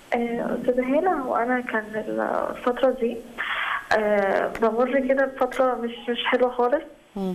آه، أستاذة هالة هو أنا كان الفترة دي آه، بمر كده بفترة مش مش حلوة خالص مم.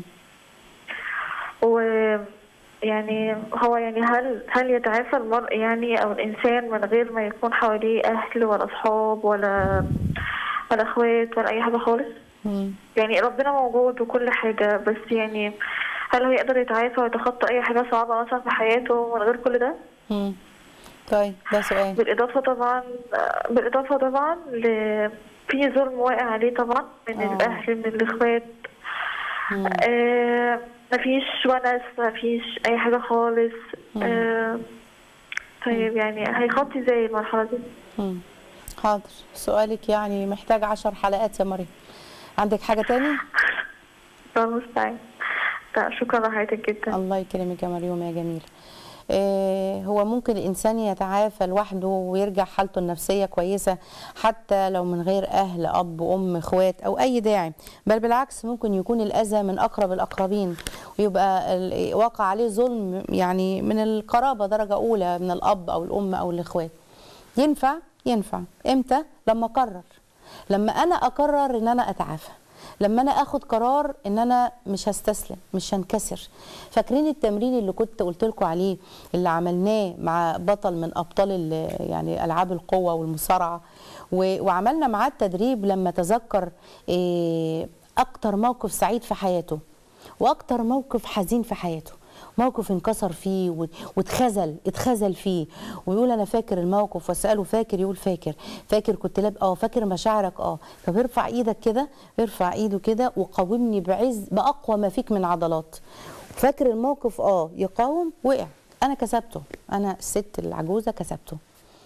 و يعني هو يعني هل هل يتعافى المرء يعني أو الإنسان من غير ما يكون حواليه أهل ولا أصحاب ولا ولا إخوات ولا أي حاجة خالص؟ مم. يعني ربنا موجود وكل حاجة بس يعني هل هو يقدر يتعافى ويتخطى أي حاجة صعبة مثلا في حياته من غير كل ده؟ مم. طيب ده سؤال بالإضافة طبعا بالإضافة طبعا ل في ظلم واقع عليه طبعا من آه. الأهل من الإخوات مم. آه مفيش ونس مفيش أي حاجة خالص آه طيب يعني هيخطي ازاي المرحلة دي؟ مم. حاضر سؤالك يعني محتاج عشر حلقات يا مريم عندك حاجة تاني؟ الله المستعان لا شكرا لحضرتك جدا الله يكرمك يا مريم يا جميلة آه، هو ممكن الإنسان يتعافى لوحده ويرجع حالته النفسية كويسة حتى لو من غير أهل أب أم إخوات أو أي داعم بل بالعكس ممكن يكون الأذى من أقرب الأقربين ويبقى ال- واقع عليه ظلم يعني من القرابة درجة أولى من الأب أو الأم أو الإخوات ينفع ينفع إمتى لما أقرر لما أنا أقرر إن أنا أتعافى لما انا اخد قرار ان انا مش هستسلم مش هنكسر فاكرين التمرين اللي كنت قلت لكم عليه اللي عملناه مع بطل من ابطال ال- يعني العاب القوه والمصارعه و- وعملنا معاه التدريب لما تذكر إيه، اكتر موقف سعيد في حياته واكتر موقف حزين في حياته موقف انكسر فيه و- واتخذل اتخذل فيه ويقول انا فاكر الموقف واساله فاكر يقول فاكر فاكر كنت لاب اه فاكر مشاعرك اه طب ارفع ايدك كده ارفع ايده كده وقاومني بعز باقوى ما فيك من عضلات فاكر الموقف اه يقاوم وقع انا كسبته انا الست العجوزه كسبته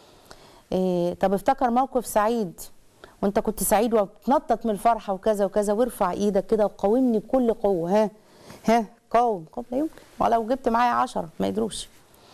إيه طب افتكر موقف سعيد وانت كنت سعيد وبتنطط من الفرحه وكذا وكذا وارفع ايدك كده وقاومني بكل قوه ها ها قاوم قاوم لا يمكن ولو جبت معايا عشرة ما يدروش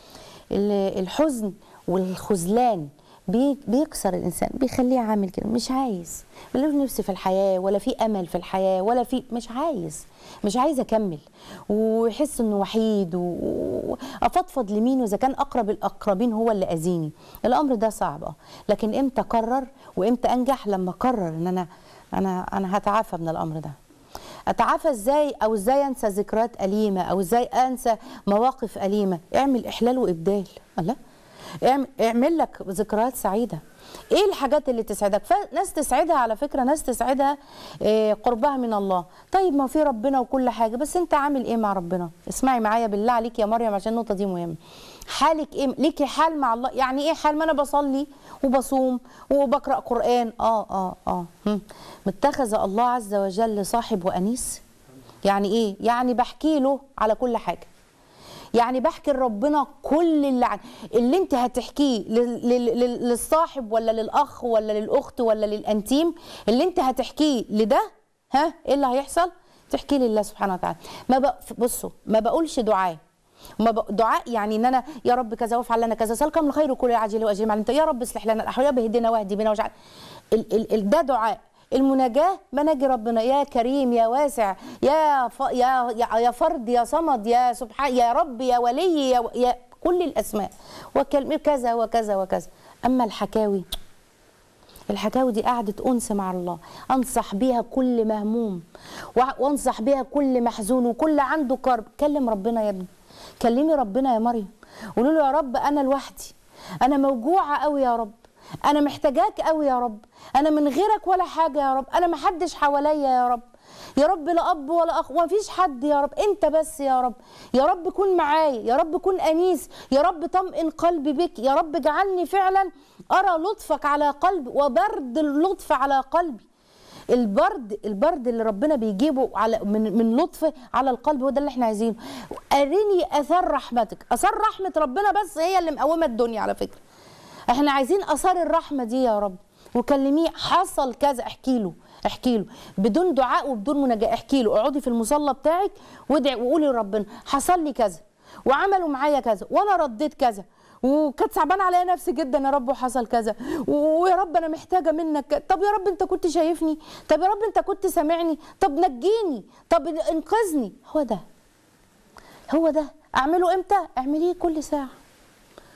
ال- الحزن والخذلان بي- بيكسر الانسان بيخليه عامل كده مش عايز ملوش نفس في الحياه ولا في امل في الحياه ولا في مش عايز مش عايز اكمل ويحس انه وحيد و- وافضفض لمين واذا كان اقرب الاقربين هو اللي اذيني الامر ده صعب اه لكن امتى اقرر وامتى انجح لما اقرر ان انا انا انا هتعافى من الامر ده اتعافى ازاي او ازاي انسى ذكريات اليمه او ازاي انسى مواقف اليمه اعمل احلال وابدال الله اعمل, اعمل لك ذكريات سعيده ايه الحاجات اللي تسعدك فناس تسعدها على فكره ناس تسعدها إيه قربها من الله طيب ما في ربنا وكل حاجه بس انت عامل ايه مع ربنا اسمعي معايا بالله عليك يا مريم عشان النقطه دي مهمه حالك ايه ليكي حال مع الله يعني ايه حال ما انا بصلي وبصوم وبقرا قران اه اه اه هم. متخذ الله عز وجل صاحب وانيس يعني ايه يعني بحكي له على كل حاجه يعني بحكي لربنا كل اللي عن اللي انت هتحكيه لل- لل- لل- للصاحب ولا للاخ ولا للاخت ولا للانتيم اللي انت هتحكيه لده ها ايه اللي هيحصل تحكي لله سبحانه وتعالى ما بق... بصوا ما بقولش دعاء ما ب... دعاء يعني ان انا يا رب كذا وافعل لنا كذا سلكم الخير كل عاجل واجل ما علمت يا رب اصلح لنا الاحوال بهدنا واهدي بنا واجعل ال... ال... ال... ده دعاء المناجاة مناجي ربنا يا كريم يا واسع يا ف... يا يا يا فرد يا صمد يا سبحان يا رب يا ولي يا, يا كل الاسماء وكلمة كذا وكذا وكذا اما الحكاوي الحكاوي دي قعدة أنس مع الله أنصح بيها كل مهموم وع- وأنصح بيها كل محزون وكل عنده كرب كلم ربنا يا ابني كلمي ربنا يا مريم قولوا له يا رب أنا لوحدي أنا موجوعة قوي يا رب أنا محتاجاك قوي يا رب أنا من غيرك ولا حاجة يا رب أنا محدش حواليا يا رب يا رب لا اب ولا اخ ومفيش حد يا رب انت بس يا رب يا رب كن معايا يا رب كن انيس يا رب طمئن قلبي بك يا رب اجعلني فعلا ارى لطفك على قلبي وبرد اللطف على قلبي البرد البرد اللي ربنا بيجيبه على من من لطف على القلب هو ده اللي احنا عايزينه اريني اثار رحمتك اثار رحمه ربنا بس هي اللي مقومه الدنيا على فكره احنا عايزين اثار الرحمه دي يا رب وكلميه حصل كذا احكي له احكي له بدون دعاء وبدون مناجاه احكي له اقعدي في المصلى بتاعك وادعي وقولي لربنا حصل لي كذا وعملوا معايا كذا وانا رديت كذا وكانت صعبانه عليا نفسي جدا يا رب وحصل كذا ويا رب انا محتاجه منك ك- طب يا رب انت كنت شايفني طب يا رب انت كنت سامعني طب نجيني طب انقذني هو ده هو ده اعمله امتى اعمليه كل ساعه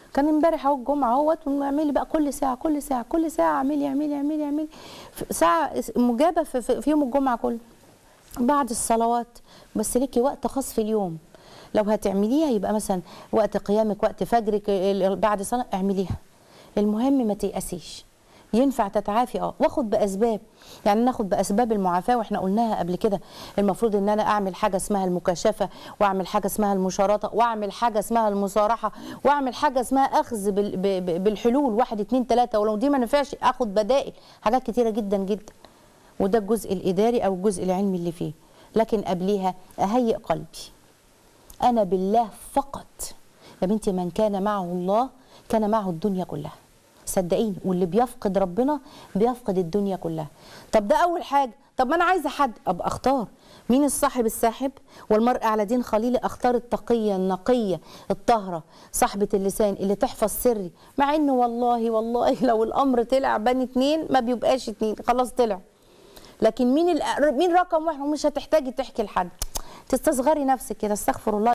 كان امبارح اهو الجمعه اهوت واعملي بقى كل ساعه كل ساعه كل ساعه اعملي اعملي اعملي اعملي ف- ساعه مجابه في, في في يوم الجمعه كله بعد الصلوات بس ليكي وقت خاص في اليوم لو هتعمليها يبقى مثلا وقت قيامك وقت فجرك ال- بعد صلاه اعمليها المهم ما تيأسيش ينفع تتعافي اه واخد باسباب يعني ناخد باسباب المعافاه واحنا قلناها قبل كده المفروض ان انا اعمل حاجه اسمها المكاشفه واعمل حاجه اسمها المشارطه واعمل حاجه اسمها المصارحه واعمل حاجه اسمها اخذ بال- ب- ب- بالحلول واحد اتنين تلاته ولو دي ما نفعش اخد بدائل حاجات كتيره جدا جدا وده الجزء الاداري او الجزء العلمي اللي فيه لكن قبليها اهيئ قلبي انا بالله فقط يا بنتي من كان معه الله كان معه الدنيا كلها صدقيني واللي بيفقد ربنا بيفقد الدنيا كلها طب ده اول حاجه طب ما انا عايزه حد ابقى اختار مين الصاحب الساحب والمرء على دين خليل اختار التقيه النقيه الطاهره صاحبه اللسان اللي تحفظ سري مع انه والله والله لو الامر طلع بين اتنين ما بيبقاش اتنين خلاص طلع لكن مين الأ- مين رقم واحد ومش هتحتاجي تحكي لحد تستصغري نفسك كده استغفر الله